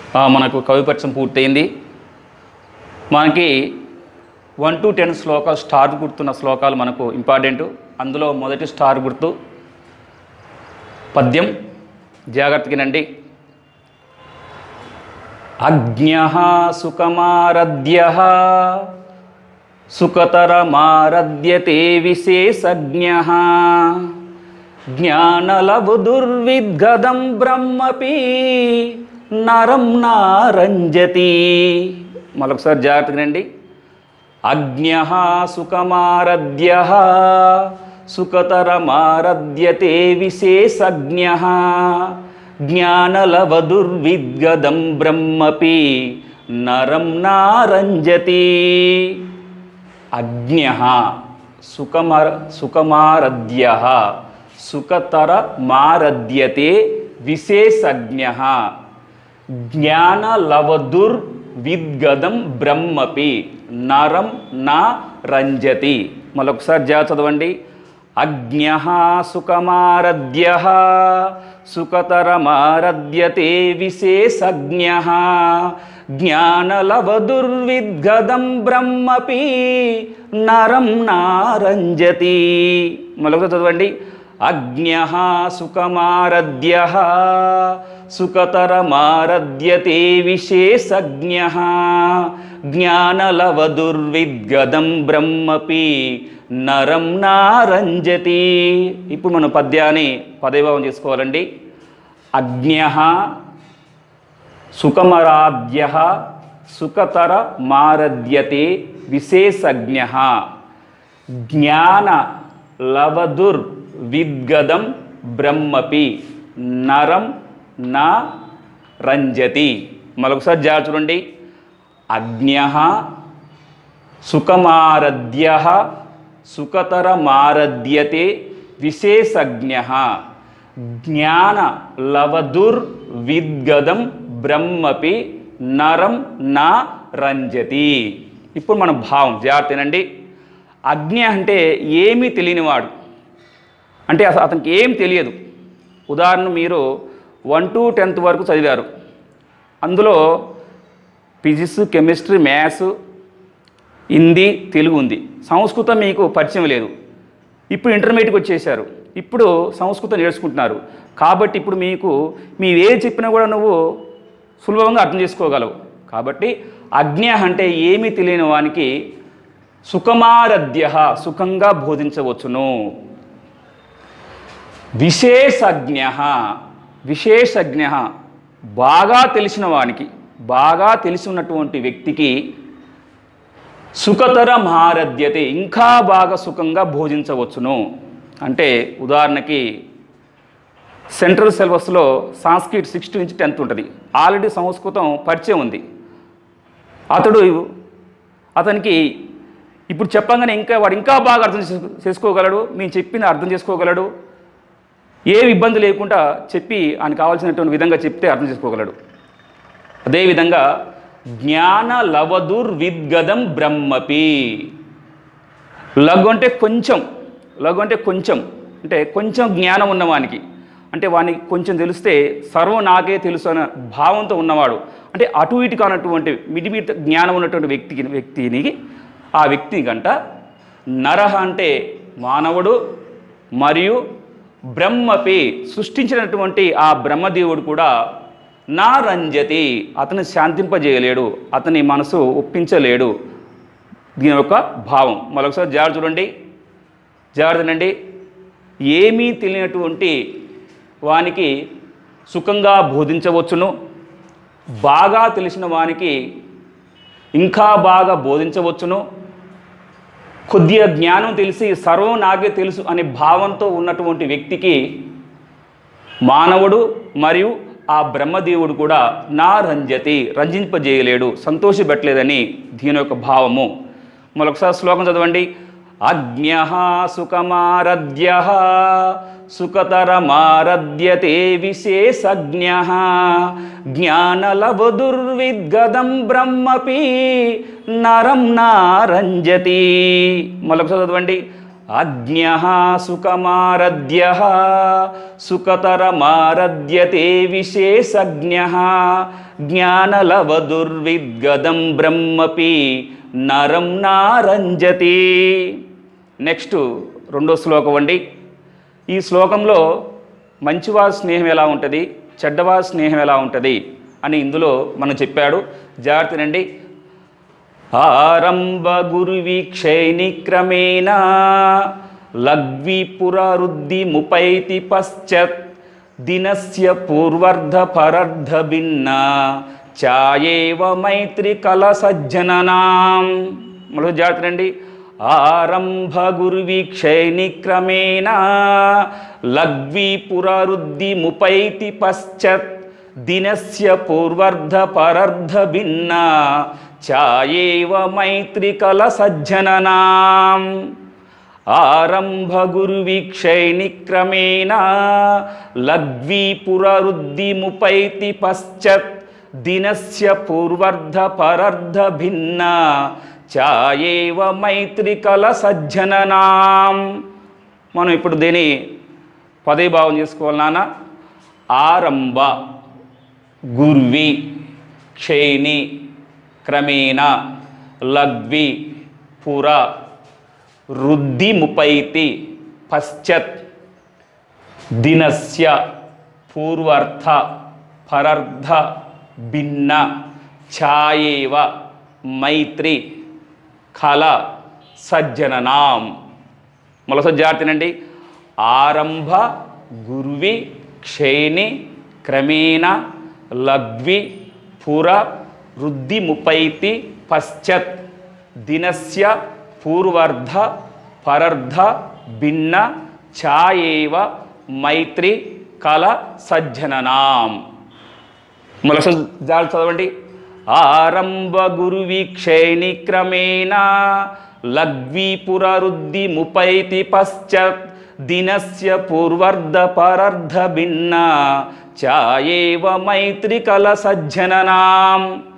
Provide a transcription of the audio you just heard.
ఆ, మనకు కవిపక్షం పూర్తయింది మనకి వన్ టు టెన్ శ్లోకాలు స్టార్ గుర్తున్న శ్లోకాలు మనకు ఇంపార్టెంట్ అందులో మొదటి స్టార్ గుర్తు పద్యం జాగ్రత్తగినండి అజ్ఞ సుఖమారధ్య సుఖతరమారధ్యతే విశేషజ్ఞ జ్ఞానలబుదుర్విద్గదం బ్రహ్మపి నరం నారంజతి మరొకసారి జాగ్రత్తగానండి అజ్ఞ సుఖమారధ్య సుఖతరమారధ్యతే విశేషజ్ఞ జ్ఞానలవదుర్విద్గదం బ్రహ్మపి నరం నారంజతి అజ్ఞ సుఖమర సుఖమారధ్య సుఖతరమారధ్యతే విశేషజ్ఞ జ్ఞానలవదుర్ విద్గదం బ్రహ్మపి నరం నా రంజతి మరొకసారి జా చదవండి అజ్ఞ సుఖమారధ్య సుఖతరమారధ్యతే విశేషజ్ఞ జ్ఞానలవదుర్విద్గదం బ్రహ్మపి నరం నారంజతి మరొకసారి చదవండి అజ్ఞ సుఖమారధ్య సుఖతరమారధ్యతే విశేషజ్ఞ జ్ఞానలవదుర్విద్గదం బ్రహ్మపి నరం నారంజతి ఇప్పుడు మనం పద్యాన్ని పదవిభావం చేసుకోవాలండి అజ్ఞ సుఖమరాధ్య సుఖతర మారధ్యతే విశేషజ్ఞ జ్ఞాన లవదుర్ విద్గదం బ్రహ్మపి నరం నా రంజతి మరొకసారి జాగ్రత్త చూడండి అజ్ఞ సుఖమారధ్య సుఖతరమారధ్యతే విశేషజ్ఞ జ్ఞాన లవదుర్ విద్గదం బ్రహ్మపి నరం నా రంజతి ఇప్పుడు మన భావం జాగ్రత్తనండి అజ్ఞ అంటే ఏమీ తెలియనివాడు అంటే అసలు అతనికి ఏం తెలియదు ఉదాహరణ మీరు వన్ టు టెన్త్ వరకు చదివారు అందులో physics chemistry maths Hindi Telugu ఉంది సంస్కృతం మీకు పరిచయం లేదు ఇప్పుడు ఇంటర్మీడియట్కి వచ్చేసారు ఇప్పుడు సంస్కృతం నేర్చుకుంటున్నారు కాబట్టి ఇప్పుడు మీకు మీరు ఏది చెప్పినా కూడా నువ్వు సులభంగా అర్థం చేసుకోగలవు కాబట్టి అజ్ఞ అంటే ఏమీ తెలియని వానికి సుఖమారధ్య సుఖంగా బోధించవచ్చును విశేషజ్ఞ విశేషజ్ఞ బాగా తెలిసిన వానికి బాగా తెలిసి ఉన్నటువంటి వ్యక్తికి సుఖతర మారధ్యతే ఇంకా బాగా సుఖంగా భోజించవచ్చును అంటే ఉదాహరణకి సెంట్రల్ సిలబస్లో సాంస్క్రిట్ సిక్స్త్ నుంచి టెన్త్ ఉంటుంది ఆల్రెడీ సంస్కృతం పరిచయం ఉంది అతడు అతనికి ఇప్పుడు చెప్పంగానే ఇంకా వాడు ఇంకా బాగా అర్థం చేసుకో- చేసుకోగలడు మేము చెప్పింది అర్థం చేసుకోగలడు ఏ ఇబ్బంది లేకుండా చెప్పి ఆయన కావాల్సినటువంటి విధంగా చెప్తే అర్థం చేసుకోగలడు అదేవిధంగా జ్ఞాన లవదుర్ విద్గదం బ్రహ్మపి లఘు అంటే కొంచెం లఘు అంటే కొంచెం అంటే కొంచెం జ్ఞానం ఉన్నవానికి అంటే వానికి కొంచెం తెలిస్తే సర్వం నాకే తెలుసు అనే భావంతో ఉన్నవాడు అంటే అటు ఇటు కానటువంటి మిడిమిడి జ్ఞానం ఉన్నటువంటి వ్యక్తికి వ్యక్తిని ఆ వ్యక్తి గంట నరహ అంటే మానవుడు మరియు బ్రహ్మపి సృష్టించినటువంటి ఆ బ్రహ్మదేవుడు కూడా నా రంజతి అతను శాంతింపజేయలేడు అతని మనసు ఒప్పించలేడు దీని యొక్క భావం మరొకసారి జాగ్రత్త చూడండి జాగ్రత్తనండి ఏమీ తెలియనటువంటి వానికి సుఖంగా బోధించవచ్చును బాగా తెలిసిన వానికి ఇంకా బాగా బోధించవచ్చును కొద్దిగా జ్ఞానం తెలిసి సర్వం నాకే తెలుసు అనే భావంతో ఉన్నటువంటి వ్యక్తికి మానవుడు మరియు ఆ బ్రహ్మదేవుడు కూడా నా రంజతి రంజింపజేయలేడు సంతోషపెట్టలేదని దీని యొక్క భావము మరొకసారి శ్లోకం చదవండి అజ్ఞ సుఖమారధ్య సుఖతరమారధ్యతే విశేషజ్ఞ జ్ఞానలవదుర్విద్గదం బ్రహ్మపి నరం నారంజతి మరొకసారి చదవండి అజ్ఞ సుఖమారధ్య సుఖతరమారధ్యతే విశేషజ్ఞ జ్ఞానలవదుర్విద్గదం బ్రహ్మపి నరం నారంజతి నెక్స్ట్ రెండో శ్లోకం అండి ఈ శ్లోకంలో మంచివారి స్నేహం ఎలా ఉంటుంది చెడ్డవారి స్నేహం ఎలా ఉంటుంది అని ఇందులో మనం చెప్పాడు జాగ్రత్తనండి ఆరంభ గురువీక్షైని క్రమేణ లగ్వి పునరుద్ధి ముపైతి పశ్చత్ దినస్య పూర్వర్ధ పరర్ధ భిన్న ఛాయేవ మైత్రి కల సజ్జననాం మరో జాగ్రత్త ఆరంభ గురువీక్షైని క్రమేణ లగ్వి పునరుద్ధి ముపైతి పశ్చత్ దినస్య పూర్వర్ధ పరర్ధ భిన్న ఛాయేవ మైత్రికల సజ్జననాం ఆరంభ గురువీక్షైని క్రమేణ లగ్వి పునరుద్ధి ముపైతి పశ్చత్ దినస్య పూర్వర్ధ పరర్ధ భిన్న ఛాయేవ మైత్రికల సజ్జననాం మనం ఇప్పుడు దీని పదే భావం చేసుకోవాలి నాన్న ఆరంభ గుర్వి క్షేణి క్రమేణ లగ్వి పుర రుద్ధి ముపైతి పశ్చత్ దినస్య పూర్వర్ధ పరర్ధ భిన్న ఛాయేవ మైత్రి కల సజ్జననాం మొలస జాగ్రత్తనండి ఆరంభ గురువి క్షేణి క్రమేణ లగ్వి పుర వృద్ధి ముపైతి పశ్చత్ దినస్య పూర్వర్ధ పరర్ధ భిన్న ఛాయేవ మైత్రి కల సజ్జననాం మొలస జాలు చదవండి ఆరంభ గురువీక్షేణి క్రమేణ లగ్వి పునరుద్ధి ముపైతి పశ్చత్ దినస్య పూర్వర్ధ పరర్ధ భిన్న ఛాయేవ మైత్రికల సజ్జననాం